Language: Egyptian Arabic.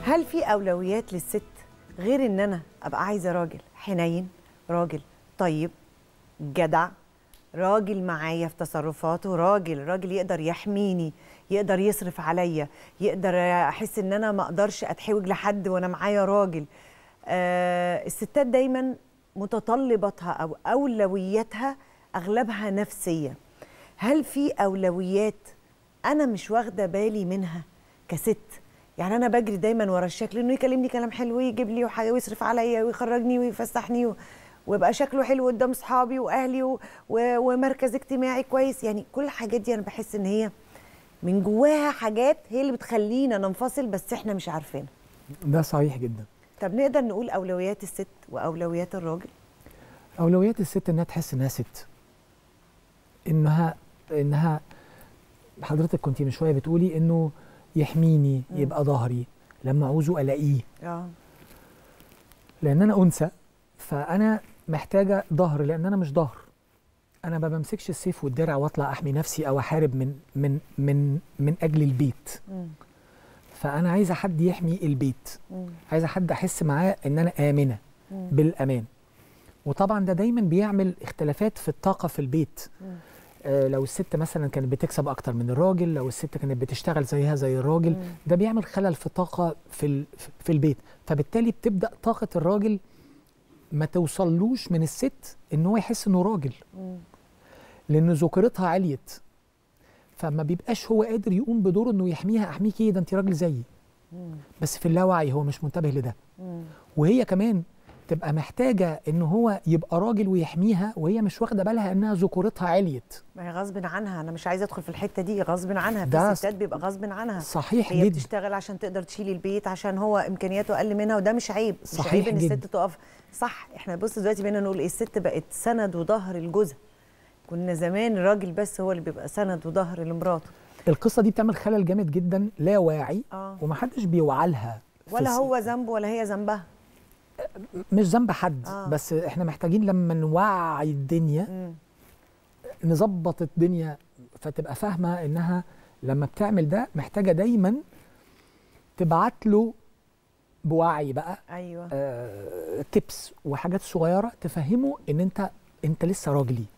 هل في اولويات للست غير ان انا ابقى عايزه راجل حنين راجل طيب جدع راجل معايا في تصرفاته راجل راجل يقدر يحميني يقدر يصرف عليا يقدر احس ان انا ما اقدرش اتحوج لحد وانا معايا راجل آه الستات دايما متطلباتها او اولوياتها اغلبها نفسيه هل في اولويات انا مش واخده بالي منها كست يعني انا بجري دايما ورا الشكل انه يكلمني كلام حلو ويجيب لي وحاجه ويصرف عليا ويخرجني ويفسحني و... ويبقى شكله حلو قدام اصحابي واهلي و... و... ومركز اجتماعي كويس يعني كل الحاجات دي انا بحس ان هي من جواها حاجات هي اللي بتخلينا ننفصل بس احنا مش عارفينها ده صحيح جدا طب نقدر نقول اولويات الست واولويات الراجل اولويات الست انها تحس انها ست انها انها حضرتك كنت من شويه بتقولي انه يحميني مم. يبقى ظهري لما عاوزه الاقيه اه لان انا انثى فانا محتاجه ظهر لان انا مش ظهر انا ما بمسكش السيف والدرع واطلع احمي نفسي او احارب من من من من اجل البيت مم. فانا عايزه حد يحمي البيت مم. عايزه حد احس معاه ان انا امنه مم. بالامان وطبعا ده دايما بيعمل اختلافات في الطاقه في البيت مم. آه لو الست مثلا كانت بتكسب اكتر من الراجل لو الست كانت بتشتغل زيها زي الراجل مم. ده بيعمل خلل في الطاقه في ال- في البيت فبالتالي بتبدا طاقه الراجل ما توصلوش من الست ان هو يحس انه راجل مم. لان ذكورتها عليت فما بيبقاش هو قادر يقوم بدور انه يحميها احميك ايه ده انت راجل زيي مم. بس في اللاوعي هو مش منتبه لده مم. وهي كمان تبقى محتاجه ان هو يبقى راجل ويحميها وهي مش واخده بالها انها ذكورتها عليت ما هي غصب عنها انا مش عايزه ادخل في الحته دي غصب عنها ده في ستات بيبقى غصب عنها صحيح هي جدا بتشتغل عشان تقدر تشيل البيت عشان هو امكانياته اقل منها وده مش عيب مش صحيح عيب ان جدا. الست تقف صح احنا بص دلوقتي بقينا نقول ايه الست بقت سند وظهر لجوزها كنا زمان الراجل بس هو اللي بيبقى سند وظهر لمراته القصه دي بتعمل خلل جامد جدا لا واعي اه ومحدش بيوعى لها في ولا الس- هو ذنبه ولا هي ذنبها مش ذنب حد آه. بس احنا محتاجين لما نوعي الدنيا مم. نظبط الدنيا فتبقى فاهمه انها لما بتعمل ده محتاجه دايما تبعت له بوعي بقى ايوه آه تبس وحاجات صغيره تفهمه ان انت انت لسه راجلي